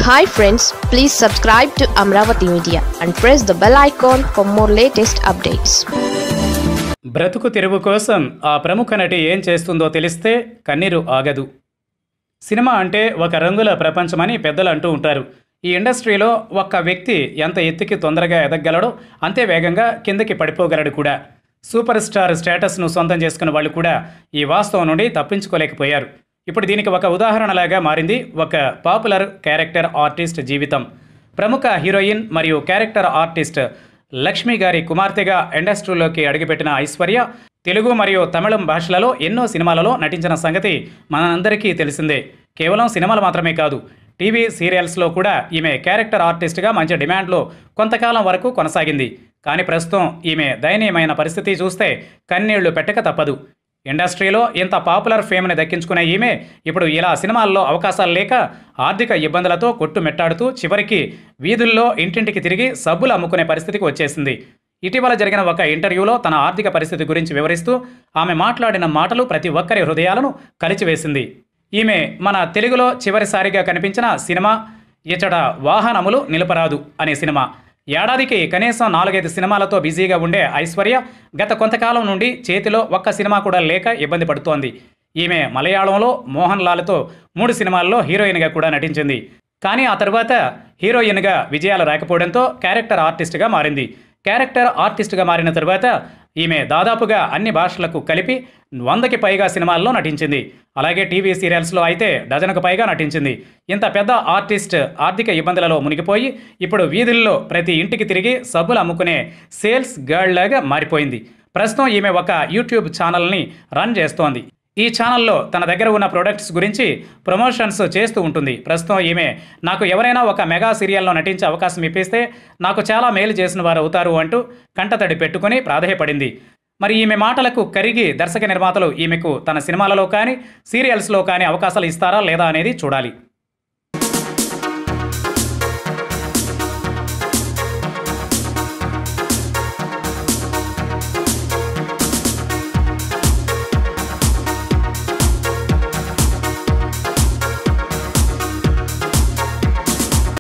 hi friends please subscribe to Amaravati media and press the bell icon for more latest updates బ్రతుకు తెరువు కోసం ఆ ప్రముఖ నటి ఏం చేస్తుందో తెలిస్తే కన్నీరు ఆగదు సినిమా అంటే ఒక రంగుల ప్రపంచమని పెద్దలు అంటూ ఉంటారు ఈ ఇండస్ట్రీలో ఒక్క వ్యక్తి ఎంత ఎత్తుకి తొందరగా ఎదగలడో అంతే వేగంగా కిందకి పడిపోగలడు కూడా సూపర్ స్టార్ స్టేటస్ను సొంతం చేసుకున్న వాళ్ళు కూడా ఈ వాస్తవం నుండి తప్పించుకోలేకపోయారు ఇప్పుడు దీనికి ఒక ఉదాహరణలాగా మారింది ఒక పాపులర్ క్యారెక్టర్ ఆర్టిస్ట్ జీవితం ప్రముఖ హీరోయిన్ మరియు క్యారెక్టర్ ఆర్టిస్ట్ లక్ష్మి గారి కుమార్తెగా ఇండస్ట్రీలోకి అడుగుపెట్టిన ఐశ్వర్య తెలుగు మరియు తమిళం భాషలలో ఎన్నో సినిమాలలో నటించిన సంగతి మనందరికీ తెలిసిందే కేవలం సినిమాలు మాత్రమే కాదు టీవీ సీరియల్స్లో కూడా ఈమె క్యారెక్టర్ ఆర్టిస్ట్గా మంచి డిమాండ్లో కొంతకాలం వరకు కొనసాగింది కానీ ప్రస్తుతం ఈమె దయనీయమైన పరిస్థితి చూస్తే కన్నీళ్లు పెట్టక తప్పదు ఇండస్ట్రీలో ఇంత పాపులర్ ఫేమ్ని దక్కించుకునే ఈమె ఇప్పుడు ఇలా సినిమాల్లో అవకాశాలు లేక ఆర్థిక ఇబ్బందులతో కొట్టుమెట్టాడుతూ చివరికి వీధుల్లో ఇంటింటికి తిరిగి సబ్బులు అమ్ముకునే పరిస్థితికి వచ్చేసింది ఇటీవల జరిగిన ఒక ఇంటర్వ్యూలో తన ఆర్థిక పరిస్థితి గురించి వివరిస్తూ ఆమె మాట్లాడిన మాటలు ప్రతి ఒక్కరి హృదయాలను కలిచివేసింది ఈమె మన తెలుగులో చివరిసారిగా కనిపించిన సినిమా ఇచ్చట వాహనములు నిలపరాదు అనే సినిమా ఏడాదికి కనీసం నాలుగైదు సినిమాలతో బిజీగా ఉండే ఐశ్వర్య గత కొంతకాలం నుండి చేతిలో ఒక్క సినిమా కూడా లేక ఇబ్బంది పడుతోంది ఈమె మలయాళంలో మోహన్ లాల్తో మూడు సినిమాల్లో హీరోయిన్గా కూడా నటించింది కానీ ఆ తర్వాత హీరోయిన్గా విజయాలు రాకపోవడంతో క్యారెక్టర్ ఆర్టిస్ట్గా మారింది క్యారెక్టర్ ఆర్టిస్ట్గా మారిన తర్వాత ఈమె దాదాపుగా అన్ని భాషలకు కలిపి వందకి పైగా సినిమాల్లో నటించింది అలాగే టీవీ సీరియల్స్లో అయితే డజన్కు పైగా నటించింది ఇంత పెద్ద ఆర్టిస్ట్ ఆర్థిక ఇబ్బందులలో మునిగిపోయి ఇప్పుడు వీధుల్లో ప్రతి ఇంటికి తిరిగి సబ్బులు అమ్ముకునే సేల్స్ గర్ల్ లాగా మారిపోయింది ప్రస్తుతం ఈమె ఒక యూట్యూబ్ ఛానల్ని రన్ చేస్తోంది ఈ ఛానల్లో తన దగ్గర ఉన్న ప్రొడక్ట్స్ గురించి ప్రమోషన్స్ చేస్తూ ఉంటుంది ప్రస్తుతం ఈమె నాకు ఎవరైనా ఒక మెగా సీరియల్లో నటించే అవకాశం ఇప్పిస్తే నాకు చాలా మేలు చేసిన వారు అవుతారు అంటూ కంటతడి పెట్టుకుని ప్రాధేయపడింది మరి ఈమె మాటలకు కరిగి దర్శక నిర్మాతలు ఈమెకు తన సినిమాలలో కానీ సీరియల్స్లో కానీ అవకాశాలు ఇస్తారా లేదా అనేది చూడాలి